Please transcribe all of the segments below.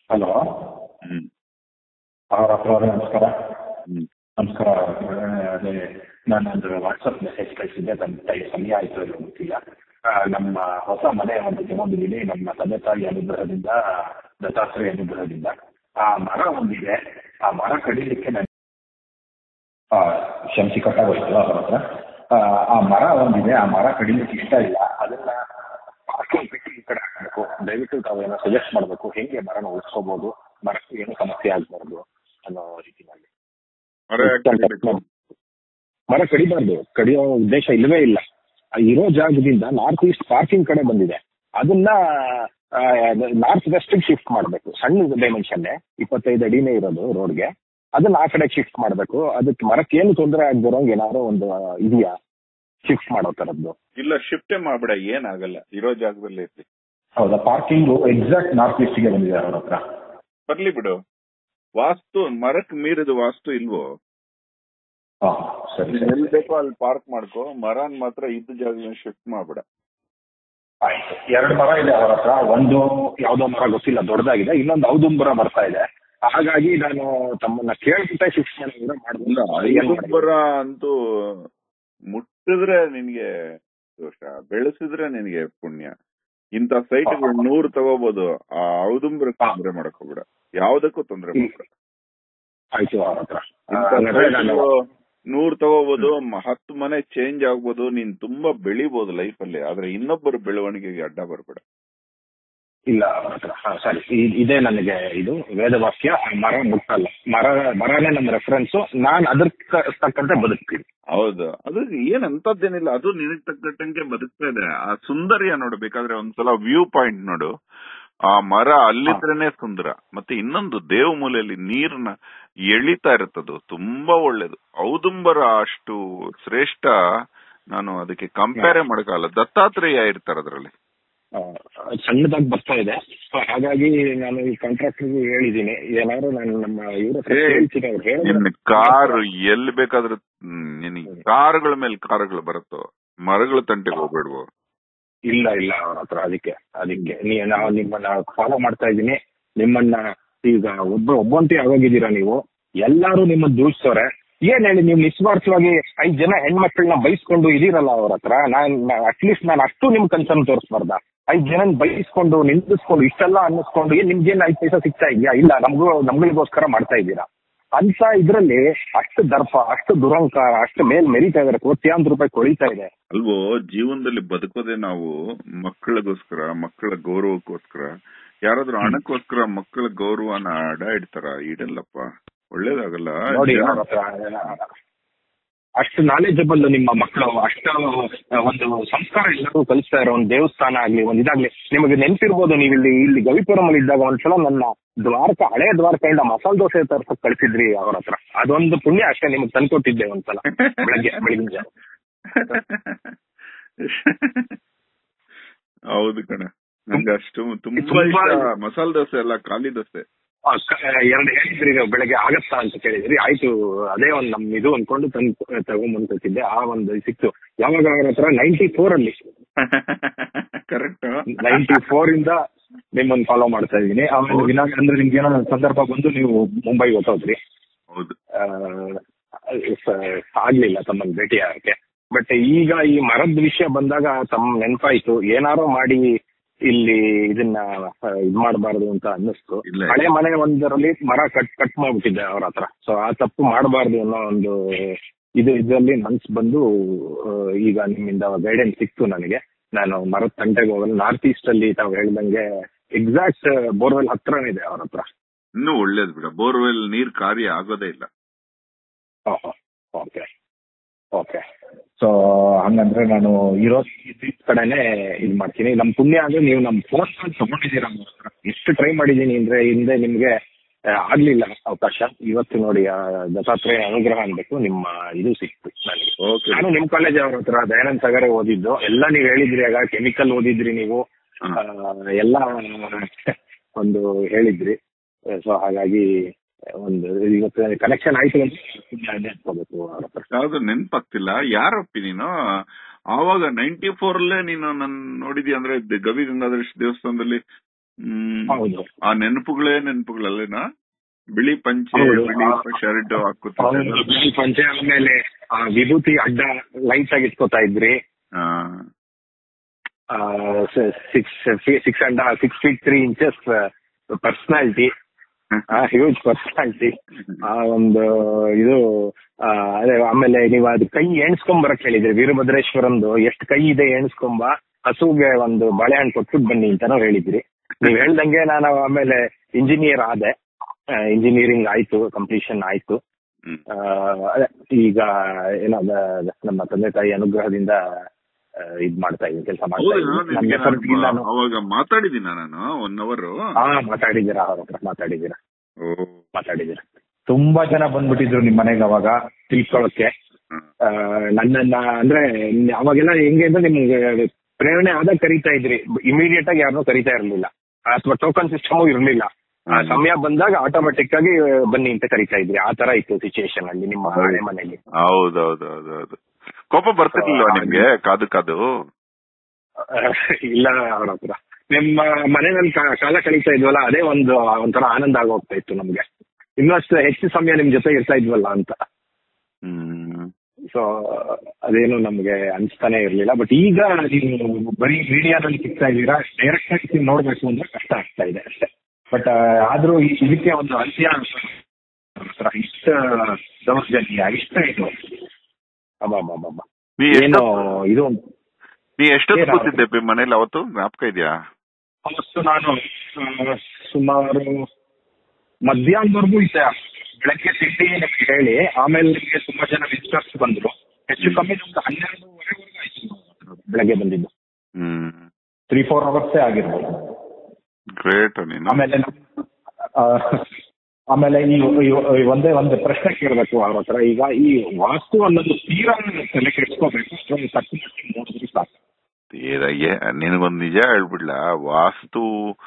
Hello ಹ್ಮ್ ಅವರ ಅವರೇ ನಮಸ್ಕಾರ ಹ್ಮ್ ನಮಸ್ಕಾರ ಅದೇ ನಾನೊಂದು ವಾಟ್ಸಪ್ ಮೆಸೇಜ್ ಕಳಿಸಿದ್ದೆ ನನ್ನ ಸಮಯ ಆಯಿತು ಇಲ್ಲ ಗೊತ್ತಿಲ್ಲ ಆ, ನಮ್ಮ ಹೊಸ ಮನೆ ಒಂದು ತಗೊಂಡಿದ್ದೀನಿ ನಮ್ಮ ತಂದೆ ತಾಯಿ ಅನುಗ್ರಹದಿಂದ ದತ್ತಾತ್ರೇಯ ಅನುಗ್ರಹದಿಂದ ಆ ಮರ ಒಂದಿದೆ ಆ ಮರ ಕಡಿಲಿಕ್ಕೆ ನಾನು ಶಂಸಿ ಕಟ್ಟಾಗೋಯ್ತಲ್ಲ ಅವ್ರ ಹತ್ರ ಆ, ಆ ಮರ ಒಂದಿದೆ ಆ ಮರ ಕಡಿಲಿಕ್ಕೆ ಇಷ್ಟ ಇಲ್ಲ ಅದನ್ನ ಪಾರ್ಕಿಂಗ್ ಬಿಟ್ಟು ಈ ಕಡೆ ಹಾಕಬೇಕು ದಯವಿಟ್ಟು ತಾವೇನೋ ಸಜೆಸ್ಟ್ ಮಾಡಬೇಕು ಹೆಂಗೆ ಮರನ ಉಳಿಸ್ಕೋಬಹುದು ಮರಕ್ಕೆ ಏನು ಸಮಸ್ಯೆ ಆಗಬಾರ್ದು ಅನ್ನೋ ರೀತಿಯಲ್ಲಿ ಮರ ಯಾಕ್ ಕಡಿಬೇಕು? ಮರ ಕಡಿಬಾರ್ದು ಕಡಿಯೋ ಉದ್ದೇಶ ಇಲ್ಲವೇ ಇಲ್ಲ ಆ ಇರೋ ಜಾಗದಿಂದ ನಾರ್ತ್ ಈಸ್ಟ್ ಪಾರ್ಕಿಂಗ್ ಕಡೆ ಬಂದಿದೆ ಅದನ್ನ ನಾರ್ತ್ ವೆಸ್ಟ್ ಶಿಫ್ಟ್ ಮಾಡಬೇಕು ಸಣ್ಣ ಡೈಮೆನ್ಷನ್ ಇಪ್ಪತ್ತೈದು ಅಡಿನೇ ಇರೋದು ರೋಡ್ಗೆ ಅದನ್ನ ಆ ಕಡೆ ಶಿಫ್ಟ್ ಮಾಡಬೇಕು ಅದಕ್ಕೆ ಮರಕ್ಕೆ ಏನು ತೊಂದರೆ ಆಗ್ದಿರೋಂಗೆ ಏನಾದ್ರು ಒಂದು ಆ, ಇದೆಯಾ ಶಿಫ್ಟ್ ಮಾಡೋ ತರದ್ದು ಇಲ್ಲ ಶಿಫ್ಟೇ ಮಾಡ್ಬೇಡ ಏನಾಗಲ್ಲ ಇರೋ ಜಾಗದಲ್ಲೇ ಇರ್ಲಿ ಹೌದಾ ಪಾರ್ಕಿಂಗ್ ಎಕ್ಸಾಕ್ಟ್ ನಾರ್ತ್ ಈಸ್ಟ್ಗೆ ಬಂದಿದೆ ಅವ್ರ ಹತ್ರ ಬರ್ಲಿ ಬಿಡು ವಾಸ್ತು ಮರಕ್ ಮೀರಿದ ವಾಸ್ತು ಇಲ್ವೋ ಹಾ ಸರಿ ನೀನ್ ಸರಿ ಎಲ್ಲಿ ಬೇಕೋ ಅಲ್ಲಿ ಪಾರ್ಕ್ ಮಾಡ್ಕೋ ಮರನ್ ಮಾತ್ರ ಇದ್ದ ಜಾಗದಲ್ಲಿ ಶಿಫ್ಟ್ ಮಾಡ್ಬೇಡ ಆಯ್ತು ಎರಡು ಮರ ಇದೆ ಅವರ ಹತ್ರ ಒಂದು ಯಾವ್ದೋ ಮರ ಗೊತ್ತಿಲ್ಲ ದೊಡ್ಡದಾಗಿದೆ ಇನ್ನೊಂದು ಔದುಂಬರ ಬರ್ತಾ ಇದೆ ಹಾಗಾಗಿ ನಾನು ತಮ್ಮನ್ನ ಕೇಳ್ಬಿಟ್ಟೆ ಶಿಫ್ಟ್ ಮಾಡಿದ್ರೆ ಇಲ್ಲ ಮಾಡ್ಬೋದು ಐದುಂಬರ ಅಂತೂ ಮುಟ್ಟಿದ್ರೆ ನಿನ್ಗೆ ದೋಷ ಬೆಳೆಸಿದ್ರೆ ನಿನಗೆ ಪುಣ್ಯ ಇಂಥ ಸೈಟ್ಗಳು ನೂರು ತಗೋಬಹುದು ಆ ಔದುಂಬರಕ್ಕೆ ತೊಂದ್ರೆ ಮಾಡಕ್ ಹೋಗ್ಬೇಡ ಯಾವ್ದಕ್ಕೂ ತೊಂದ್ರೆ ಮಾಡ್ಬೇಡ ಆಯ್ತು ಅವ್ರ ಹತ್ರ ಆ, ಇಂಥ ಹಾಗಾದ್ರೆ ನಾನು ಸೈಟ್ಗಳು ನೂರ್ ತಗೋಬಹುದು ಮ- ಹತ್ತು ಮನೆ ಚೇಂಜ್ ಆಗ್ಬೋದು ನೀನ್ ತುಂಬಾ ಬೆಳಿಬಹುದು ಲೈಫ್ ಅಲ್ಲಿ ಆದ್ರೆ ಇನ್ನೊಬ್ಬರ ಬೆಳವಣಿಗೆಗೆ ಅಡ್ಡ ಬರ್ಬೇಡ ಇಲ್ಲ ಅವ್ರ ಹತ್ರ ಹಾ ಸರಿ ಇ- ಇದೇ ನನಗೆ ಇದು ವೇದವಾಕ್ಯ ಆ ಮರ ಮುಟ್ಟಲ್ಲ ಮರ ಮರನೇ ನಮ್ಮ ರೆಫರೆನ್ಸು ನಾನು ಅದಕ್ಕೆ ತಕ್ಕಂತೆ ಬದುಕ್ತೀನಿ ಹೌದು ಅದು ಏನ್ ಅಂತದ್ದೇನಿಲ್ಲ ಅದು ನಿನಗ್ ತಕ್ಕಂಗೆ ಬದುಕ್ತಾ ಇದೆ ಆ ಸುಂದರ್ಯ ನೋಡು ಬೇಕಾದ್ರೆ ಒಂದ್ಸಲ ವ್ಯೂ ಪಾಯಿಂಟ್ ನೋಡು ಆ ಮರ ಅಲ್ಲಿದ್ರೇನೆ ಸುಂದರ ಮತ್ತೆ ಇನ್ನೊಂದು ದೇವ ಮೂಲೆಯಲ್ಲಿ ನೀರ್ನ ಎಳಿತಾ ಇರುತ್ತದು ತುಂಬಾ ಒಳ್ಳೇದು ಔದುಂಬರ ಅಷ್ಟು ಶ್ರೇಷ್ಠ ನಾನು ಅದಕ್ಕೆ ಕಂಪೇರೆ ಮಾಡಕ್ಕಾಗಲ್ಲ ದತ್ತಾತ್ರೇಯ ಇರ್ತಾರ ಅದ್ರಲ್ಲಿ ಆ, ಸಣ್ಣದಾಗಿ ಬರ್ತಾ ಇದೆ ಸೊ ಹಾಗಾಗಿ ನಾನು ಈ ಕಾಂಟ್ರಾಕ್ಟರ್ಗೆ ಹೇಳಿದ್ದೀನಿ ಏನಾದ್ರು ನಾನು ನಮ್ಮ ಇವ್ರ ಹತ್ರ ಏ, ಹೇಳ್ತೀನಿ ಅವ್ರು ಹೇಳಿದ್ರೆ ನಿನ್ ಕಾರು ಎಲ್ಲಿ ಬೇಕಾದ್ರೂ ಹ್ಮ್, ನಿನಗೆ ಕಾರುಗಳ ಮೇಲೆ ಕಾರುಗಳು ಬರುತ್ತೋ ಮರಗಳ ತಂಟೆಗೆ ಹೋಗ್ಬೇಡ್ವೋ ಇಲ್ಲ ಇಲ್ಲ ಅವ್ರ ಹತ್ರ ಅದಕ್ಕೆ ಅದಕ್ಕೆ ನೀ ನಾವು ನಿಮ್ಮನ್ನ ಫಾಲೋ ಮಾಡ್ತಾ ಇದ್ದೀನಿ ನಿಮ್ಮನ್ನ ಈಗ ಒಬ್ಬ ಒಬ್ಬಂತಿ ಆಗೋಗಿದ್ದೀರಾ ನೀವು ಎಲ್ಲಾರು ನಿಮ್ಮನ್ನ ದೂಡ್ಸೋರೆ ಏನ್ ಹೇಳಿ ನೀವು ನಿಸ್ವಾರ್ಥವಾಗಿ ಐದ್ ಜನ ಹೆಣ್ಮಕ್ಳನ್ನ ಬೈಸ್ಕೊಂಡು ಇದೀರಲ್ಲ ಅವ್ರ ಹತ್ರ ನಾನ್ ಅಟ್ಲೀಸ್ಟ್ ನಾನು ಅಷ್ಟು ನಿಮ್ ಕನ್ಸರ್ನ್ ತೋರಿಸ್ಬಾರ್ದ ಐದ್ ಜನ ಬೈಸ್ಕೊಂಡು ನಿಂದಿಸ್ಕೊಂಡು ಇಷ್ಟೆಲ್ಲ ಅನ್ನಿಸ್ಕೊಂಡು ಏನ್ ನಿಮ್ಗೇನ್ ಐದ್ ಪೈಸಾ ಸಿಗ್ತಾ ಇದೆಯಾ ಇಲ್ಲ ನಮ್ಗೂ ನಮ್ಗಳಿಗೋಸ್ಕರ ಮಾಡ್ತಾ ಇದ್ದೀರಾ ಅಂತ ಇದ್ರಲ್ಲಿ ಅಷ್ಟು ದರ್ಪ ಅಷ್ಟು ದುರಂಕಾರ ಅಷ್ಟು ಮೇಲ್ ಮೆರಿತಾ ಇದಾರೆ ಕೋಟ್ಯಾಂತರ ರೂಪಾಯಿ ಕೊಳಿತಾ ಇದೆ ಅಲ್ವೋ ಜೀವನದಲ್ಲಿ ಬದುಕೋದೇ ನಾವು ಮಕ್ಕಳಿಗೋಸ್ಕರ ಮಕ್ಕಳ ಗೌರವಕ್ಕೋಸ್ಕರ ಯಾರಾದ್ರೂ ಹಣಕ್ಕೋಸ್ಕರ ಮಕ್ಕಳ ಗೌರವನ ಅಡ ಇಡ್ತಾರ ಇಡಲ್ಲಪ್ಪ ಒಳ್ಳೇದಾಗಲ್ಲ ನೋಡಿ ಜನ- ಅವ್ರ ಹತ್ರ ಅಷ್ಟು ನಾಲೆಜಬಲ್ ನಿಮ್ಮ ಮಕ್ಕಳು ಅಷ್ಟು ಒಂದು ಸಂಸ್ಕಾರ ಎಲ್ಲರೂ ಕಲಿಸ್ತಾ ಇರೋ ಒಂದು ದೇವಸ್ಥಾನ ಆಗ್ಲಿ ಒಂದ್ ಇದಾಗ್ಲಿ ನಿಮಗೆ ನೆನ್ಪಿರ್ಬೋದು ನೀವು ಇಲ್ಲಿ ಇಲ್ಲಿ ಗವಿಪುರಂ ಅಲ್ಲಿ ಇದ್ದಾಗ ಒಂದ್ಸಲ ನನ್ನ ದ್ವಾರಕ ಹಳೆ ದ್ವಾರಕೆಯಿಂದ ಮಸಾಲೆ ದೋಸೆ ತರ್ಸಕ್ ಕಳ್ಸಿದ್ರಿ ಅವ್ರ ಹತ್ರ ಅದೊಂದು ಪುಣ್ಯ ಅಷ್ಟೇ ನಿಮ್ಗೆ ತಂದ್ಕೊಟ್ಟಿದ್ದೆ ಒಂದ್ಸಲ ಬೆಳಗ್ಗೆ ಬೆಳಗಿನ ಜಾವ ಹೌದು ಕಣ ನಂಗೆ ಅಷ್ಟು ತುಂಬಾ ತುಂಬಾ ಇಷ್ಟ ಮಸಾಲೆ ದೋಸೆ ಅಲ್ಲ ಖಾಲಿ ದೋಸೆ ಆ, ಕ- ಎರಡು ಹೇಳಿದ್ರಿ ನೀವು ಬೆಳಗ್ಗೆ ಆಗತ್ತಾ ಅಂತ ಕೇಳಿದ್ರಿ ಆಯ್ತು ಅದೇ ಒಂದ್ ನಮ್ ಇದು ಅನ್ಕೊಂಡು ತಂದು ತಗೊಂಡ್ಬಂದು ಕೊಟ್ಟಿದ್ದೆ ಆ ಒಂದು ಸಿಕ್ತು ಯಾವಾಗ ಅವ್ರ ಹತ್ರ ನೈನ್ಟಿ ಫೋರ್ ಅಲ್ಲಿ ಕರೆಕ್ಟ್ ನೈನ್ಟಿ ಫೋರ್ ಇಂದ ನಿಮ್ಮನ್ನ ಫಾಲೋ ಮಾಡ್ತಾ ಇದೀನಿ ಆಮೇಲೆ ವಿನಾಗ್ ಅಂದ್ರೆ ನಿಮ್ಗೆ ಏನೋ ಸಂದರ್ಭ ಬಂದು ನೀವು ಮುಂಬೈಗೆ ಹೊಟ್ಟೋದ್ರಿ ಹೌದು ಆ, ಸ- ಆಗ್ಲಿಲ್ಲ ತಮ್ಮನ್ನ ಭೇಟಿ ಆಗಕ್ಕೆ ಬಟ್ ಈಗ ಈ ಮರದ ವಿಷಯ ಬಂದಾಗ ತಮ್ಮ ನೆನಪಾಯ್ತು ಏನಾರೋ ಮಾಡಿ ಇಲ್ಲಿ ಇದನ್ನ ಆ, ಇದ್ ಮಾಡಬಾರ್ದು ಅಂತ ಅನ್ನಿಸ್ತು ಇಲ್ಲ. ಹಳೆ ಮನೆ ಒಂದರಲ್ಲಿ ಮರ ಕಟ್ ಕಟ್ ಮಾಡ್ಬಿಟ್ಟಿದ್ದೆ ಅವ್ರ ಹತ್ರ ಸೊ ಆ ತಪ್ಪು ಮಾಡಬಾರ್ದು ಅನ್ನೋ ಒಂದು ಇದು ಇದರಲ್ಲಿ ಮನ್ಸ್ ಬಂದು ಆ, ಈಗ ನಿಮ್ಮಿಂದ ಗೈಡೆನ್ಸ್ ಸಿಕ್ತು ನನಗೆ ನಾನು ಮರದ ತಂಟೆಗೆ ಹೋಗಲ್ಲ ನಾರ್ತ್ ಈಸ್ಟ್ ಅಲ್ಲಿ ತಾವು ಹೇಳ್ದಂಗೆ ಎಕ್ಸಾಕ್ಟ್ ಬೋರ್ವೆಲ್ ಹತ್ರನೇ ಇದೆ ಅವ್ರ ಹತ್ರ ಇನ್ನೂ ಒಳ್ಳೇದ್ ಬಿಡ ಬೋರ್ವೆಲ್ ನೀರ್ ಕಾರ್ಯ ಆಗೋದೇ ಇಲ್ಲ ಓಕೆ ಓಕೆ ಸೊ ಹಂಗಂದ್ರೆ ನಾನು ಇರೋ ಈ ಕಡೆನೆ ಇದು ಮಾಡ್ತೀನಿ ನಮ್ಮ ಪುಣ್ಯ ಅಂದ್ರೆ ನೀವು ನಮ್ಮ ಫೋನ್ ತಗೊಂಡಿದ್ದೀರಾ ನಮ್ಮ ಹತ್ರ. ಎಷ್ಟು ಟ್ರೈ ಮಾಡಿದ್ದೀನಿ ಅಂದ್ರೆ ಹಿಂದೆ ನಿಮ್ಗೆ ಆ, ಆಗ್ಲಿಲ್ಲ ಅವಕಾಶ ಇವತ್ತು ನೋಡಿ ಆ, ದತ್ತಾತ್ರೇಯ ಅನುಗ್ರಹ ಅನ್ಬೇಕು ನಿಮ್ಮ ಇದು ಸಿಕ್ತು ನನಗೆ ಓಕೆ ನಾನು ನಿಮ್ ಕಾಲೇಜ್ ಅವ್ರ ಹತ್ರ ದಯಾನಂದ್ ಸಾಗರೇ ಓದಿದ್ದು ಎಲ್ಲ ನೀವು ಹೇಳಿದ್ರಿ ಆಗ ಕೆಮಿಕಲ್ ಓದಿದ್ರಿ ನೀವು ಹ್ಮ್. ಆ, ಎಲ್ಲ ಒಂದು ಹೇಳಿದ್ರಿ ಸೊ ಹಾಗಾಗಿ ಒಂದು ಇವತ್ತು ಕನೆಕ್ಷನ್ ಆಯ್ತು ಅಂತ ಪುಣ್ಯ ನೆನ್ಸ್ಕೋಬೇಕು ಅವ್ರ ಹತ್ರ ಯಾವ್ದು ನೆನ್ಪಾಗ್ತಿಲ್ಲ ಯಾರಪ್ಪಿ ನೀನು ಆವಾಗ ನೈನ್ಟಿ ಫೋರ್ ಅಲ್ಲೇ ನೀನು ನನ್ ನೋಡಿದ್ಯಾ ಅಂದ್ರೆ ದ- ಗವಿ ಗಂಗಾಧರೇಶ್ ದೇವಸ್ಥಾನದಲ್ಲಿ ಹ್ಮ್ ಹೌದು ಆ ನೆನಪುಗಳೇ ನೆನಪುಗಳಲ್ಲೇನಾ ಬಿಳಿ ಪಂಚೆ ಹೌದು. ಬಿಳಿ ಆ- ಶರ್ಟ್ ಹೌದು, ಹಾಕುತ್ತಿದ್ದೆ ಬಿಳಿ ಪಂಚೆ ಆಮೇಲೆ ಆ ವಿಭೂತಿ ಅಡ್ಡ ಲೈಟ್ ಆಗಿ ಇಟ್ಕೋತಾ ಇದ್ರಿ six six and six feet three inches personality huge personality ಆ ಒಂದು ಇದು ಆ, ಅದೇ ಆಮೇಲೆ ನೀವು ಅದು ಕೈ ಎಣಿಸ್ಕೊಂಡ್ ಬರಕ್ ಹೇಳಿದ್ರಿ ವೀರಭದ್ರೇಶ್ವರಂದು ಎಷ್ಟು ಕೈ ಇದೆ ಎಣಿಸ್ಕೊಂಬ ಹಸುಗೆ ಒಂದು ಬಾಳೆಹಣ್ಣು ಕೊಟ್ಬಿಟ್ಟು ಬನ್ನಿ ಅಂತಾನು ಹೇಳಿದ್ರಿ ನೀವ್ ಹೇಳ್ದಂಗೆ ನಾನು ಆಮೇಲೆ ಇಂಜಿನಿಯರ್ ಆದೆ ಇಂಜಿನಿಯರಿಂಗ್ ಆಯ್ತು ಕಂಪ್ಲೀಷನ್ ಆಯ್ತು ಹ್ಮ್. ಆ, ಅದೇ ಈಗ ಏನೋ ಅದ- ನಮ್ಮ ತಂದೆ ತಾಯಿ ಅನುಗ್ರಹದಿಂದ ಆ, ಇದ್ ಮಾಡ್ತಾ ಇದ್ದೀನಿ ಕೆಲಸ ಮಾಡ್ತಾ ಹೌದಾ? ಇದ್ದೀನಿ ನಿನ್ಗೆ ನನ್ನ effort ಗೆ ನಾನು ನಾನು ಅವಾಗ ಮಾತಾಡಿದ್ದೀನ ನಾನು ಒನ್ ಅವರ್ ಹಾ ಮಾತಾಡಿದ್ದೀರಾ ಅವ್ರ ಹತ್ರ ಮಾತಾಡಿದ್ದೀರಾ ಓ ಮಾತಾಡಿದ್ದೀರಾ ತುಂಬಾ ಜನ ಬಂದ್ಬಿಟ್ಟಿದ್ರು ನಿಮ್ ಮನೆಗೆ ಅವಾಗ ತಿಳ್ಕೊಳಕ್ಕೆ ಹ್ಮ್. ಆ, ನನ್ನನ್ನ ಅಂದ್ರೆ ಅವಾಗೆಲ್ಲ ಹೆಂಗೆ ಅಂದ್ರೆ ನಿಮ್ಗೆ ಪ್ರೇರಣೆ ಆದಾಗ ಕರಿತಾ ಇದ್ರಿ ಇಮಿಡಿಯೇಟ್ ಆಗಿ ಯಾರನ್ನೂ ಕರಿತಾ ಇರಲಿಲ್ಲ ಅಥವಾ ಟೋಕನ್ ಸಿಸ್ಟಮು ಇರಲಿಲ್ಲ ಆ ಹ್ಮ್. ಸಮಯ ಬಂದಾಗ ಆಟೋಮೆಟಿಕ್ ಆಗಿ ಬನ್ನಿ ಅಂತ ಕರಿತಾ ಇದ್ರಿ ಆ ತರ ಇತ್ತು ಸಿಚುಯೇಷನ್ ಅಲ್ಲಿ ನಿಮ್ಮ ಹೌದು. ಹಳೆ ಮನೆಯಲ್ಲಿ ಹೌದೌದೌದೌದು ಕೋಪ ಬರ್ತಿರ್ಲಿಲ್ವಾ ಆ, ನಿಮ್ಗೆ ಕಾದು ಕಾದು ಇಲ್ಲ ಅವ್ರ ಹತ್ರ ನಿಮ್ಮ ಮನೆಯಲ್ಲಿ ಕಾ- ಕಾಲ ಕಳೀತಾ ಇದ್ವಲ್ಲ ಅದೇ ಒಂದು ಒಂಥರ ಆನಂದ ಆಗೋಗ್ತಾ ಇತ್ತು ನಮ್ಗೆ ಇನ್ನಷ್ಟು ಹೆಚ್ಚು ಸಮಯ ನಿಮ್ ಜೊತೆ ಇರ್ತಾ ಇದ್ವಲ್ಲ ಅಂತ ಹ್ಮ್ ಸೊ ಅದೇನು ನಮ್ಗೆ ಅನ್ಸ್ತಾನೆ ಇರ್ಲಿಲ್ಲ ಬಟ್ ಈಗ ನೀವು ಬರೀ ಮೀಡಿಯಾದಲ್ಲಿ ಸಿಗ್ತಾ ಇದ್ದೀರಾ ಡೈರೆಕ್ಟ್ ಆಗಿ ನೀವು ನೋಡ್ಬೇಕು ಅಂದ್ರೆ ಕಷ್ಟ ಆಗ್ತಾ ಇದೆ ಅಷ್ಟೇ ಬಟ್ ಆದ್ರೂ ಈ- ಇದಕ್ಕೆ ಒಂದು ಅಂತ್ಯ ಒಂಥರ ಇಷ್ಟ ದೌರ್ಜನ್ಯ ಇಷ್ಟ ಇದು ಅಬ್ಬಬ್ಬಬ್ಬ. ನೀ ಏನೋ ಎಷ್ಟೊತ್ತು ಇದು ನೀ ಎಷ್ಟೊತ್ತು ಏನಾಗುತ್ತೆ? ಕೂತಿದ್ದೆ ಪಿ ಮನೇಲಿ ಅವತ್ತು ಜ್ಞಾಪಕ ಇದೆಯಾ ಅವತ್ತು ನಾನು ಆ, ಸುಮಾರು ಮಧ್ಯಾಹ್ನದವರೆಗೂ ಇದ್ದೆ ಬೆಳಗ್ಗೆ ತಿಂಡಿ ನಿಮ್ಗೆ ಹೇಳಿ ಆಮೇಲೆ ನಿಮಗೆ ತುಂಬಾ ಜನ ವಿಸಿಟರ್ಸ್ ಬಂದ್ರು ಹೆಚ್ಚು ಕಮ್ಮಿ ನಮ್ದು ಹನ್ನೆರಡುವರೆವರೆಗೂ ಆಯ್ತು ಬೆಳಗ್ಗೆ ಬಂದಿದ್ದು ಹ್ಮ್ ತ್ರೀ ಫೋರ್ ಅವರ್ಸೇ ಆಗಿರ್ಬೋದು ಗ್ರೇಟ್ ನೀನು ಆಮೇಲೆ ನಮ್- ಆ, ಆಮೇಲೆ ಈ ಈ- ಈ ಒಂದೇ ಒಂದು ಪ್ರಶ್ನೆ ಕೇಳಬೇಕು ಅವ್ರ ಹತ್ರ ಈಗ ಈ ವಾಸ್ತು ಅನ್ನೋದು ತೀರಾ ತಲೆ ಕೆಡ್ಸ್ಕೋಬೇಕು ಅಥವಾ ತಪ್ಪು ಮಟ್ಟಿಗೆ ನೋಡಿದ್ರೆ ಸಾಕು ತೀರಾ ಏ- ನಿನಗೊಂದ್ ನಿಜ ಹೇಳ್ಬಿಡ್ಲ ವಾಸ್ತು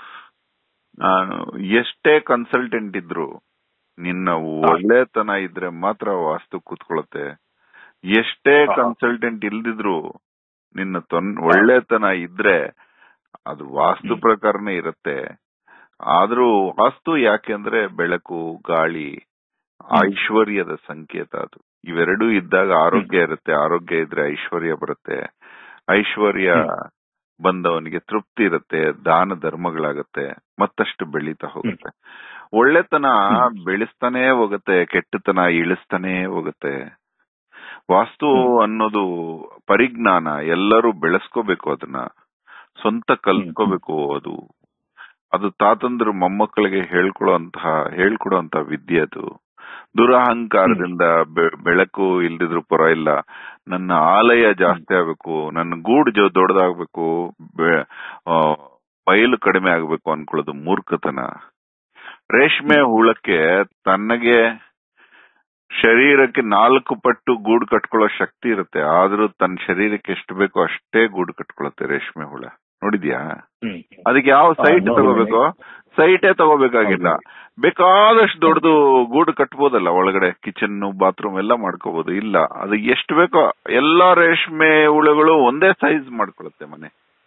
ನಾನು ಎಷ್ಟೇ ಕನ್ಸಲ್ಟೆಂಟ್ ಇದ್ರು ನಿನ್ನ ಒಳ್ಳೆತನ ಇದ್ರೆ ಮಾತ್ರ ವಾಸ್ತು ಕೂತ್ಕೊಳ್ಳುತ್ತೆ ಎಷ್ಟೇ ಹಾ. ಕನ್ಸಲ್ಟೆಂಟ್ ಇಲ್ದಿದ್ರು ನಿನ್ನ ತೊನ್ ಒಳ್ಳೆತನ ಇದ್ರೆ ಅದು ವಾಸ್ತು ಪ್ರಕಾರನೇ ಇರುತ್ತೆ ಆದ್ರೂ ವಾಸ್ತು ಯಾಕೆಂದ್ರೆ ಬೆಳಕು ಗಾಳಿ ಐಶ್ವರ್ಯದ ಸಂಕೇತ ಅದು ಇವೆರಡೂ ಇದ್ದಾಗ ಆರೋಗ್ಯ ಇರುತ್ತೆ ಆರೋಗ್ಯ ಇದ್ರೆ ಐಶ್ವರ್ಯ ಬರುತ್ತೆ ಐಶ್ವರ್ಯ ಬಂದವನಿಗೆ ತೃಪ್ತಿ ಇರುತ್ತೆ ದಾನ ಧರ್ಮಗಳಾಗತ್ತೆ ಮತ್ತಷ್ಟು ಬೆಳೀತಾ ಹೋಗುತ್ತೆ ಒಳ್ಳೆತನ ಬೆಳೆಸ್ತಾನೇ ಹೋಗುತ್ತೆ ಕೆಟ್ಟತನ ಇಳಿಸ್ತಾನೇ ಹೋಗುತ್ತೆ ವಾಸ್ತು ಅನ್ನೋದು ಪರಿಜ್ಞಾನ ಎಲ್ಲರೂ ಬೆಳೆಸ್ಕೋಬೇಕು ಅದನ್ನ ಸ್ವಂತ ಕಲ್ತ್ಕೋಬೇಕು ಅದು ಅದು ತಾತಂದ್ರು ಮೊಮ್ಮಕ್ಕಳಿಗೆ ಹೇಳ್ಕೊಡುವಂತಹ ಹೇಳ್ಕೊಡುವಂತ ವಿದ್ಯೆ ಅದು ದುರಹಂಕಾರದಿಂದ ಬೆ- ಬೆಳಕು ಇಲ್ದಿದ್ರು ಪರವಾಗಿಲ್ಲ ನನ್ನ ಆಲಯ ಜಾಸ್ತಿ ಆಗ್ಬೇಕು ನನ್ನ ಗೂಡು ಜೊ ದೊಡ್ಡದಾಗ್ಬೇಕು ಬೆ- ಆ, ಬಯಲು ಕಡಿಮೆ ಆಗ್ಬೇಕು ಅನ್ಕೊಳ್ಳೋದು ಮೂರ್ಖತನ ರೇಷ್ಮೆ ಹುಳಕ್ಕೆ ತನ್ನಗೆ ಶರೀರಕ್ಕೆ ನಾಲ್ಕು ಪಟ್ಟು ಗೂಡು ಕಟ್ಕೊಳ್ಳೋ ಶಕ್ತಿ ಇರುತ್ತೆ ಆದ್ರೂ ತನ್ನ ಶರೀರಕ್ಕೆ ಎಷ್ಟು ಬೇಕೋ ಅಷ್ಟೇ ಗೂಡು ಕಟ್ಕೊಳ್ಳುತ್ತೆ ರೇಷ್ಮೆ ಹುಳ ನೋಡಿದ್ಯಾ ಅದಕ್ಕೆ ಯಾವ ಸೈಟ್ ನೋಡಿದ್ದೀನಿ. ತಗೋಬೇಕು ಸೈಟೇ ತಗೋಬೇಕಾಗಿಲ್ಲ ಬೇಕಾದಷ್ಟು ದೊಡ್ಡದು ಗೂಡು ಕಟ್ಬೋದಲ್ಲ ಒಳಗಡೆ ಕಿಚನ್ ಬಾತ್ರೂಮ್ ಎಲ್ಲ ಮಾಡ್ಕೋಬಹುದು ಇಲ್ಲ ಅದು ಎಷ್ಟು ಬೇಕೋ ಎಲ್ಲಾ ರೇಷ್ಮೆ ಹುಳುಗಳು ಒಂದೇ ಸೈಜ್ ಮಾಡ್ಕೊಳುತ್ತೆ ಮನೆ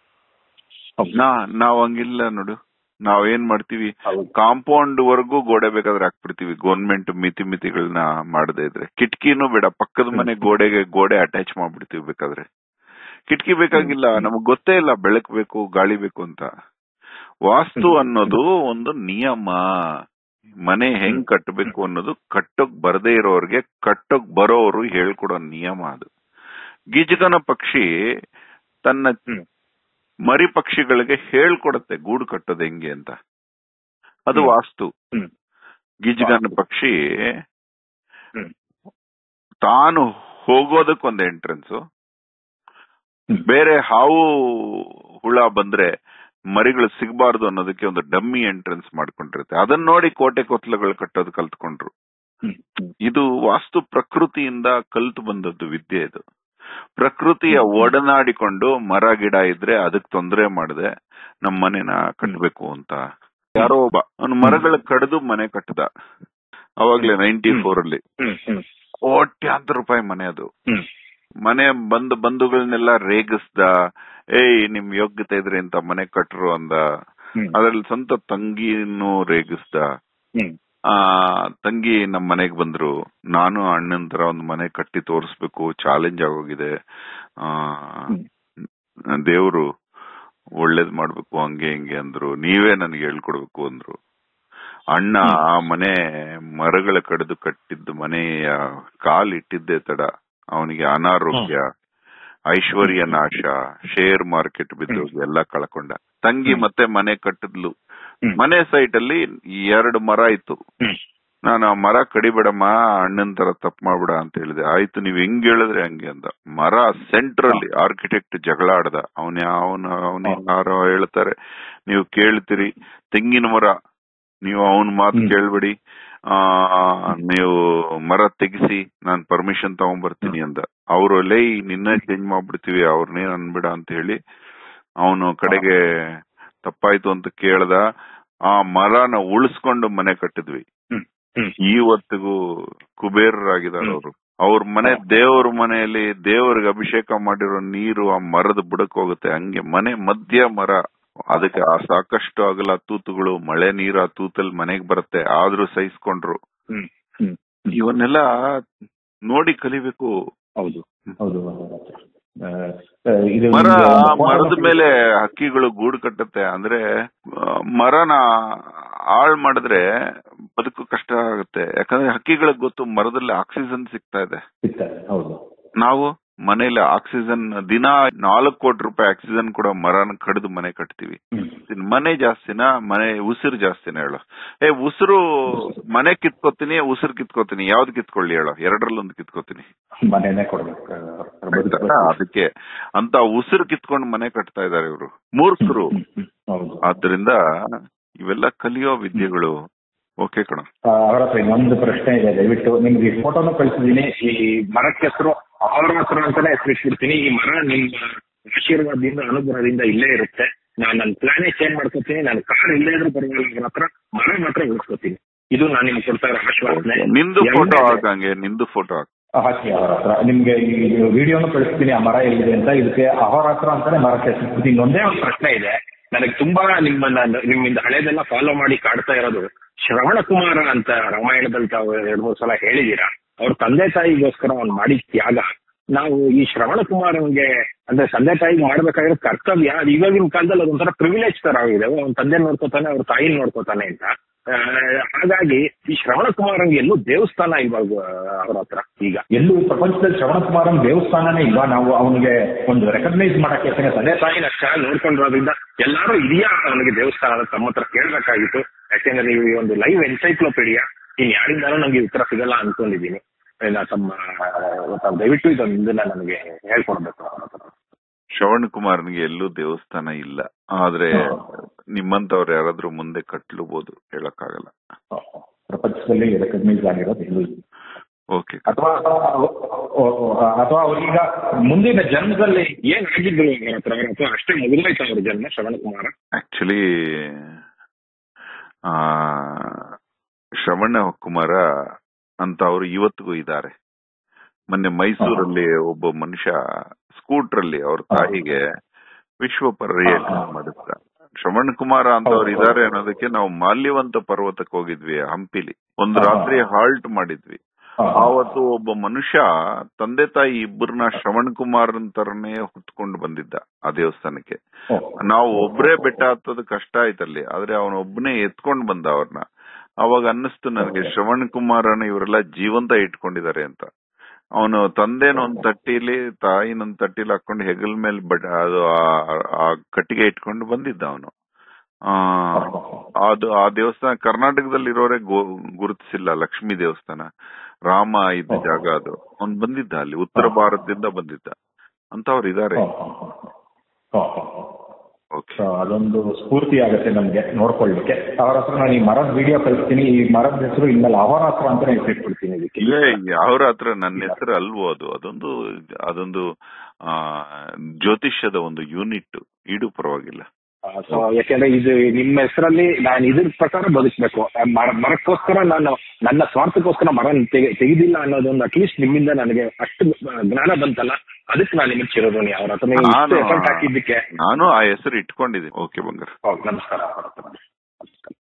ನಾ ನಾವ್ ಹಂಗಿಲ್ಲ ನೋಡು ನಾವ್ ಏನ್ ಮಾಡ್ತೀವಿ ಹೌದು. ಕಾಂಪೌಂಡ್ ವರ್ಗೂ ಗೋಡೆ ಬೇಕಾದ್ರೆ ಹಾಕ್ಬಿಡ್ತೀವಿ ಗೌರ್ಮೆಂಟ್ ಮಿತಿ ಮಿತಿಗಳನ್ನ ಮಾಡದೇ ಇದ್ರೆ ಕಿಟಕಿನೂ ಬೇಡ ಪಕ್ಕದ ಮನೆ ಗೋಡೆಗೆ ಗೋಡೆ ಅಟ್ಯಾಚ್ ಮಾಡ್ಬಿಡ್ತೀವಿ ಬೇಕಾದ್ರೆ ಕಿಟಕಿ ಬೇಕಾಗಿಲ್ಲ ನಮಗ್ ಗೊತ್ತೇ ಇಲ್ಲ ಬೆಳಕ್ ಬೇಕು ಗಾಳಿ ಬೇಕು ಅಂತ ವಾಸ್ತು ಅನ್ನೋದು ಒಂದು ನಿಯಮ ಮನೆ ಹೆಂಗ್ ಕಟ್ಟಬೇಕು ಅನ್ನೋದು ಕಟ್ಟೋಕ್ ಬರದೇ ಇರೋರ್ಗೆ ಕಟ್ಟೋಕ್ ಬರೋರು ಹೇಳ್ಕೊಡೋ ನಿಯಮ ಅದು ಗಿಜಗನ ಪಕ್ಷಿ ತನ್ನ ಹ್ಮ್. ಮರಿ ಪಕ್ಷಿಗಳಿಗೆ ಹೇಳ್ಕೊಡತ್ತೆ ಗೂಡು ಕಟ್ಟೋದು ಹೆಂಗೆ ಅಂತ ಅದು ಹ್ಮ್. ವಾಸ್ತು ಹ್ಮ್. ಗಿಜಗನ ವಾಸ್ತು. ಪಕ್ಷಿ ಹ್ಮ್. ತಾನು ಹೋಗೋದಕ್ಕೊಂದು ಎಂಟ್ರೆನ್ಸ್ ಹ್ಮ್. ಬೇರೆ ಹಾವು ಹುಳ ಬಂದ್ರೆ ಮರಿಗಳು ಸಿಗಬಾರ್ದು ಅನ್ನೋದಕ್ಕೆ ಒಂದು ಡಮ್ಮಿ ಎಂಟ್ರೆನ್ಸ್ ಮಾಡ್ಕೊಂಡಿರುತ್ತೆ ಅದನ್ನ ನೋಡಿ ಕೋಟೆ ಕೊತ್ತಲಗಳು ಕಟ್ಟೋದು ಕಲ್ತ್ಕೊಂಡ್ರು ಹ್ಮ್. ಹ್ಮ್. ಇದು ವಾಸ್ತು ಪ್ರಕೃತಿಯಿಂದ ಕಲ್ತು ಬಂದದ್ದು ವಿದ್ಯೆ ಇದು ಪ್ರಕೃತಿಯ ಒಡನಾಡಿಕೊಂಡು ಮರ ಗಿಡ ಇದ್ರೆ ಅದಕ್ ತೊಂದರೆ ಮಾಡದೆ ನಮ್ ಮನೆನ ಕಟ್ಬೇಕು ಅಂತ ಯಾರೋ ಒಬ್ಬ ಅವ್ನು ಮರಗಳ ಕಡ್ದು ಮನೆ ಕಟ್ಟದ ಅವಾಗ್ಲೇ ನೈನ್ಟಿ ಫೋರ್ ಅಲ್ಲಿ ಹ್ಮ್. ಹ್ಮ್. ಕೋಟ್ಯಾಂತರ ರೂಪಾಯಿ ಮನೆ ಅದು ಹ್ಮ್. ಮನೆ ಬಂದ ಬಂಧುಗಳನ್ನೆಲ್ಲ ರೇಗಿಸ್ದ ಏಯ್ ನಿಮ್ ಯೋಗ್ಯತೆ ಇದ್ರೆ ಇಂತ ಮನೆ ಕಟ್ರು ಅಂದ ಹ್ಮ್ ಅದ್ರಲ್ಲಿ ಸ್ವಂತ ತಂಗಿಯನ್ನು ರೇಗಿಸ್ದ ಹ್ಮ್ ಆ ತಂಗಿ ನಮ್ ಮನೆಗ್ ಬಂದ್ರು ನಾನು ಅಣ್ಣನ್ ತರ ಒಂದ್ ಮನೆ ಕಟ್ಟಿ ತೋರಿಸ್ಬೇಕು ಚಾಲೆಂಜ್ ಆಗೋಗಿದೆ ಆ ದೇವ್ರು ಒಳ್ಳೇದ್ ಮಾಡ್ಬೇಕು ಹಂಗೆ ಹಿಂಗೆ ಅಂದ್ರು ನೀವೇ ನನ್ಗೆ ಹೇಳ್ಕೊಡ್ಬೇಕು ಅಂದ್ರು ಅಣ್ಣ ಆ ಮನೆ ಮರಗಳ ಕಡಿದು ಕಟ್ಟಿದ್ದು ಮನೆಯ ಕಾಲ್ ಇಟ್ಟಿದ್ದೇ ತಡ ಅವನಿಗೆ ಅನಾರೋಗ್ಯ ಐಶ್ವರ್ಯ ನಾಶ ಶೇರ್ ಮಾರ್ಕೆಟ್ ಬಿದ್ದು ಎಲ್ಲ ಕಳ್ಕೊಂಡ ತಂಗಿ ಮತ್ತೆ ಮನೆ ಕಟ್ಟಿದ್ಲು ಹ್ಮ್. ಮನೆ ಸೈಟ್ ಅಲ್ಲಿ ಎರಡು ಮರ ಇತ್ತು ಹ್ಮ್ ನಾನು ಆ ಮರ ಕಡಿಬೇಡಮ್ಮ ಅಣ್ಣನ್ ತರ ತಪ್ಪು ಮಾಡ್ಬಿಡ ಅಂತ ಹೇಳಿದೆ ಆಯ್ತು ನೀವ್ ಹೆಂಗ್ ಹೇಳಿದ್ರೆ ಹಂಗೆ ಅಂದ ಮರ ಸೆಂಟ್ರಲ್ಲಿ ಆರ್ಕಿಟೆಕ್ಟ್ ಜಗಳ ಆಡ್ದ ಅವನ ಅವನ ಅವನ ಯಾರೋ ಹೇಳ್ತಾರೆ ನೀವು ಕೇಳ್ತೀರಿ ತೆಂಗಿನ ಮರ ನೀವು ಅವನ್ ಮಾತು ಹ್ಮ್. ಕೇಳ್ಬೇಡಿ ಆ ನೀವು ಮರ ತೆಗಿಸಿ ನಾನ್ ಪರ್ಮಿಷನ್ ತಗೊಂಡ್ಬರ್ತೀನಿ ಅಂದ ಅವ್ರು ಲೈ ನಿನ್ನ ಚೇಂಜ್ ಮಾಡ್ಬಿಡ್ತೀವಿ ಅವ್ರನ್ನೇನ್ ಅನ್ಬೇಡ ಅಂತ ಹೇಳಿ ಅವನು ಕಡೆಗೆ ತಪ್ಪಾಯ್ತು ಅಂತ ಕೇಳ್ದ ಆ ಮರನ ಉಳಿಸ್ಕೊಂಡು ಮನೆ ಕಟ್ಟಿದ್ವಿ ಹ್ಮ್ ಹ್ಮ್ ಇವತ್ತಿಗೂ ಕುಬೇರರಾಗಿದ್ದಾರೆ ಅವರು ಅವ್ರ ಮನೆ ದೇವ್ರ ಮನೆಯಲ್ಲಿ ದೇವ್ರಿಗೆ ಅಭಿಷೇಕ ಮಾಡಿರೋ ನೀರು ಆ ಮರದ ಬುಡಕ್ ಹೋಗುತ್ತೆ ಹಂಗೆ ಮನೆ ಮಧ್ಯ ಮರ ಅದಕ್ಕೆ ಆ ಸಾಕಷ್ಟು ಅಗಲ ತೂತುಗಳು ಮಳೆ ನೀರು ಆ ತೂತಲ್ಲಿ ಮನೆಗ್ ಬರುತ್ತೆ ಆದ್ರೂ ಸಹಿಸ್ಕೊಂಡ್ರು ಹ್ಮ್ ಹ್ಮ್ ಇವನ್ನೆಲ್ಲ ನೋಡಿ ಕಲಿಬೇಕು ಹೌದು ಹೌದು ಆ, ಆ, ಇದು ಮರ ನಿಮ್ಗೆ ಒಂದು photo ಮರದ ಹಾಕಿ- ಮೇಲೆ ಹಕ್ಕಿಗಳು ಗೂಡು ಕಟ್ಟುತ್ತೆ ಅಂದ್ರೆ ಆ, ಮರನ ಹಾಳ್ ಮಾಡಿದ್ರೆ ಬದುಕು ಕಷ್ಟ ಆಗುತ್ತೆ ಯಾಕಂದ್ರೆ ಹಕ್ಕಿಗಳಿಗೆ ಗೊತ್ತು ಮರದಲ್ಲಿ ಆಕ್ಸಿಜನ್ ಸಿಗ್ತಾ ಇದೆ ಸಿಗ್ತದೆ ಹೌದು ನಾವು ಮನೇಲಿ ಆಕ್ಸಿಜನ್ ದಿನ ನಾಲ್ಕು ಕೋಟಿ ರೂಪಾಯಿ ಆಕ್ಸಿಜನ್ ಕೂಡ ಮರನ ಕಡಿದು ಮನೆ ಕಟ್ತೀವಿ ಹ್ಮ್ ಇನ್ ಮನೆ ಜಾಸ್ತಿನ ಮನೆ ಉಸಿರು ಜಾಸ್ತಿನ ಹೇಳು ಏ ಉಸಿರು ಮನೆ ಕಿತ್ಕೋತೀನಿ ಉಸಿರು ಕಿತ್ಕೋತೀನಿ ಯಾವ್ದು ಕಿತ್ಕೊಳ್ಳಿ ಹೇಳು ಎರಡರಲ್ಲೊಂದು ಕಿತ್ಕೋತೀನಿ ಮನೆನೇ ಕೊಡ್ಬೇಕು ಆಯ್ತಾ? ಅದಕ್ಕೆ ಅಂತ ಉಸಿರು ಕಿತ್ಕೊಂಡು ಮನೆ ಕಟ್ತಾ ಇದಾರೆ ಇವರು ಮೂರ್ಖರು ಹ್ಮ್, ಹ್ಮ್, ಹೌದು ಆದ್ರಿಂದ ಇವೆಲ್ಲ ಕಲಿಯೋ ವಿದ್ಯೆಗಳು ಓಕೆ ಕಣ ಆ, ಅವರ ಹತ್ರ ಇನ್ನೊಂದು ಪ್ರಶ್ನೆ ಇದೆ ದಯವಿಟ್ಟು ನಿಮ್ಗೆ ಈ ಫೋಟೋನು ಕಳಿಸಿದೀನಿ ಈ ಮರಕ್ಕೆ ಹೆಸರು ಅವರ ಹತ್ರ ಅಂತಾನೆ ಹೆಸರಿಟ್ಬಿಡ್ತೀನಿ ಈ ಮರ ನಿಮ್ಮ ಆಶೀರ್ವಾದದಿಂದ ಅನುಗ್ರಹದಿಂದ ಇಲ್ಲೇ ಇರುತ್ತೆ ನಾನು ನನ್ನ ಪ್ಲಾನೇ ಚೇಂಜ್ ಮಾಡ್ಕೊತೀನಿ ನನ್ನ ಕಾರ್ ಇಲ್ಲೇ ಇದ್ರೂ ಪರವಾಗಿಲ್ಲ ಅವ್ರ ಹತ್ರ ಮರ ಮಾತ್ರ ಉಳಿಸ್ಕೊತೀನಿ ಇದು ನಾನು ನಿಮ್ಗೆ ಕೊಡ್ತಾ ಇರೋ ಆಶ್ವಾಸನೆ ನಿಂದು ಫೋಟೋ ಎರಡನೇದು- ಹಾಕಂಗೆ ನಿಂದು ಫೋಟೋ ಹಾಕ ಹಾಕಿ ಅವರ ಹತ್ರ ನಿಮ್ಗೆ ಈ ವಿಡಿಯೋನು ಕಳಿಸ್ತೀನಿ ಆ ಮರ ಎಲ್ಲಿದೆ ಅಂತ ಇದಕ್ಕೆ ಅಹೋರಾತ್ರ ಅಂತಾನೆ ಮರಕ್ಕೆ ಹೆಸರಿಟ್ಬಿಡ್ತೀನಿ ಇನ್ನೊಂದೇ ಒಂದು ಪ್ರಶ್ನೆ ಇದೆ ನನಗೆ ತುಂಬಾ ನಿಮ್ಮನ್ನ ನಿಮ್ಮಿಂದ ಹಳೇದೆಲ್ಲ ಫಾಲೋ ಮಾಡಿ ಕಾಡ್ತಾ ಇರೋದು ಶ್ರವಣ ಕುಮಾರ ಅಂತ ರಾಮಾಯಣದಲ್ಲಿ ತಾವು ಎರಡ್ ಮೂರು ಸಲ ಹೇಳಿದೀರಾ ಅವ್ರ ತಂದೆ ತಾಯಿಗೋಸ್ಕರ ಅವ್ನು ಮಾಡಿದ ತ್ಯಾಗ ನಾವು ಈ ಶ್ರವಣ ಕುಮಾರನ್ಗೆ ಅಂದ್ರೆ ತಂದೆ ತಾಯಿಗೆ ಮಾಡ್ಬೇಕಾಗಿರೋ ಕರ್ತವ್ಯ ಅದು ಇವಾಗಿನ ಕಾಲದಲ್ಲಿ ಅದೊಂಥರ ಪ್ರಿವಿಲೇಜ್ ತರ ಆಗಿದೆ ಅವ್ನ ತಂದೆ ನೋಡ್ಕೋತಾನೆ ಅವ್ರ ತಾಯಿನ ನೋಡ್ಕೋತಾನೆ ಅಂತ ಆ, ಹಾಗಾಗಿ ಈ ಶ್ರವಣ ಕುಮಾರನ್ಗೆ ಎಲ್ಲೂ ದೇವಸ್ಥಾನ ಇವಾಗ ಅವ್ರ ಹತ್ರ ಈಗ ಎಲ್ಲೂ ಪ್ರಪಂಚದಲ್ಲಿ ಶ್ರವಣ ಕುಮಾರನ್ ದೇವಸ್ಥಾನನೇ ಇಲ್ಲ ನಾವು ಅವನಿಗೆ ಒಂದು ರೆಕಗ್ನೈಸ್ ಮಾಡಕ್ಕೆ ಯಾಕಂದ್ರೆ ತಂದೆ ತಾಯಿನ ಚೆನ್ನಾಗಿ ನೋಡ್ಕೊಂಡಿರೋದ್ರಿಂದ ಎಲ್ಲಾರು ಇದೆಯಾ ಅವನಿಗೆ ದೇವಸ್ಥಾನ ಅಂತ ತಮ್ಮ ಹತ್ರ ಕೇಳ್ಬೇಕಾಗಿತ್ತು ಯಾಕೆಂದ್ರೆ ನೀವು ಈ ಒಂದು ಲೈವ್ ಎನ್ಸೈಕ್ಲೋಪೀಡಿಯಾ ಇನ್ ಯಾರಿಂದಾನು ನಂಗೆ ಈ ಉತ್ತರ ಸಿಗಲ್ಲ ಅನ್ಕೊಂಡಿದ್ದೀನಿ ಇನ್ನ ತಮ್ಮ ತಾವು ದಯವಿಟ್ಟು ಇದೊಂದನ್ನ ನನಗೆ ಹೇಳ್ಕೊಡ್ಬೇಕು ಅವ್ರ ಹತ್ರ ಶ್ರವಣ್ ಕುಮಾರ್ನಿಗೆ ಎಲ್ಲೂ ದೇವಸ್ಥಾನ ಇಲ್ಲ ಆದ್ರೆ ಹಾ. ನಿಮ್ಮಂತವ್ರು ಯಾರಾದ್ರೂ ಮುಂದೆ ಕಟ್ಲಬಹುದು ಹೇಳಕ್ಕಾಗಲ್ಲ ಪ್ರಪಂಚದಲ್ಲಿ ರೆಕಗ್ನೈಸ್ ಆಗಿರೋದು ಎಲ್ಲೂ ಇಲ್ಲ. ಓಕೆ ಅಥವಾ ಅಥವಾ ಅವ್ರೀಗ ಮುಂದಿನ ಜನ್ಮದಲ್ಲಿ ಏನ್ ಆಗಿದ್ರು ಅವ್ರ ಹತ್ರ ಅವ್ರ ಹತ್ರ ಅಷ್ಟೇ ಮುಗಿದೋಯ್ತು ಅವ್ರ ಜನ್ಮ ಶ್ರವಣ ಕುಮಾರ ಆಕ್ಚುಲಿ ಆ ಶ್ರವಣ ಕುಮಾರ ಅಂತ ಅವರು ಇವತ್ತಿಗೂ ಇದ್ದಾರೆ ಮೊನ್ನೆ ಮೈಸೂರಲ್ಲಿ ಒಬ್ಬ ಮನುಷ್ಯ ಸ್ಕೂಟ್ರಲ್ಲಿ ಅವ್ರ ತಾಯಿಗೆ ವಿಶ್ವ ಪರ್ಯಟನೆ ಮಾಡಿದ್ದ ಶ್ರವಣ್ ಕುಮಾರ ಅಂತವ್ರು ಇದಾರೆ ಅನ್ನೋದಕ್ಕೆ ನಾವು ಮಾಲ್ಯವಂತ ಪರ್ವತಕ್ಕೆ ಹೋಗಿದ್ವಿ ಹಂಪಿಲಿ ಒಂದು ರಾತ್ರಿ ಹಾಲ್ಟ್ ಮಾಡಿದ್ವಿ ಆವತ್ತು ಒಬ್ಬ ಮನುಷ್ಯ ತಂದೆ ತಾಯಿ ಇಬ್ಬರನ್ನ ಶ್ರವಣ್ ಕುಮಾರ್ ತರನೇ ಹೊತ್ಕೊಂಡು ಬಂದಿದ್ದ ಆ ದೇವಸ್ಥಾನಕ್ಕೆ ನಾವು ಒಬ್ರೇ ಬೆಟ್ಟ ಹತ್ತೋದು ಕಷ್ಟ ಆಯ್ತಲ್ಲಿ ಆದ್ರೆ ಅವನೊಬ್ಬನೇ ಎತ್ಕೊಂಡ್ ಬಂದ ಅವ್ರನ್ನ ಅವಾಗ ಅನ್ನಿಸ್ತು ನನಗೆ ಶ್ರವಣ್ ಕುಮಾರನ ಇವರೆಲ್ಲ ಜೀವಂತ ಇಟ್ಕೊಂಡಿದ್ದಾರೆ ಅಂತ ಅವನು ತಂದೆನ ಒಂದ್ ತಟ್ಟಿಲಿ ತಾಯಿನ ಒಂದ್ ತಟ್ಟಿಲಿ ಹಾಕೊಂಡು ಹೆಗಲ್ ಮೇಲೆ ಬಡ್ ಅದು ಆ- ಆ ಕಟ್ಟಿಗೆ ಇಟ್ಕೊಂಡು ಬಂದಿದ್ದ ಅವನು ಆ ಅದು ಆ ದೇವಸ್ಥಾನ ಕರ್ನಾಟಕದಲ್ಲಿ ಇರೋರೆ ಗುರುತಿಸಿಲ್ಲ ಲಕ್ಷ್ಮೀ ದೇವಸ್ಥಾನ ರಾಮ ಇದ್ದ ಜಾಗ ಅದು ಅವ್ನ್ ಬಂದಿದ್ದ ಅಲ್ಲಿ ಉತ್ತರ ಭಾರತದಿಂದ ಬಂದಿದ್ದ ಅಂತವ್ರು ಇದಾರೆ ಓಕೆ ಅದೊಂದು ಸ್ಫೂರ್ತಿ ಆಗುತ್ತೆ ನಮ್ಗೆ ನೋಡ್ಕೊಳ್ಳಿಕ್ಕೆ ಅವ್ರ ಹತ್ರ ನಾನು ಈ ಮರದ ವಿಡಿಯೋ ಕಳಿಸ್ತೀನಿ ಈ ಮರದ ಹೆಸರು ಇನ್ಮೇಲೆ ಅವರ ಹತ್ರ ಅಂತಾನೆ ಹೆಸರಿಟ್ಬಿಡ್ತೀನಿ ಇದಕ್ಕೆ ಇಲ್ಲ ಅವ್ರ ಹತ್ರ ನನ್ನ ಹೆಸರು ಅಲ್ವೋ ಅದು ಅದೊಂದು ಅದೊಂದು ಆ ಜ್ಯೋತಿಷ್ಯದ ಒಂದು ಯೂನಿಟ್ ಇಡು ಪರವಾಗಿಲ್ಲ ಸೊ ಯಾಕೆಂದ್ರೆ ಇದು ನಿಮ್ಮ ಹೆಸರಲ್ಲಿ ನಾನು ಇದ್ರ ಪ್ರಕಾರ ಬದುಕಬೇಕು ಮರ ಮರಕ್ಕೋಸ್ಕರ ನಾನು ನನ್ನ ಸ್ವಾರ್ಥಕ್ಕೋಸ್ಕರ ಮರ ತೆಗೆ ತೆಗೆದಿಲ್ಲ ಅನ್ನೋದೊಂದು ಅಟ್ಲೀಸ್ಟ್ ನಿಮ್ಮಿಂದ ನನಗೆ ಅಷ್ಟು ಜ್ಞಾನ ಬಂತಲ್ಲ ಅದಕ್ಕೆ ನಾನು ನಿಮಗೆ ಚಿರೋನಿ ಅವ್ರ ಹತ್ರ ನೀವು ಇಷ್ಟು ನಾನು ಎಫರ್ಟ್ ಹಾಕಿದ್ದಕ್ಕೆ ನಾನು ಆ ಹೆಸರು ಇಟ್ಕೊಂಡಿದ್ದೀನಿ ಓಕೆ ಬಂಗಾರ ಓಕೆ ನಮಸ್ಕಾರ ನಮಸ್ಕಾರ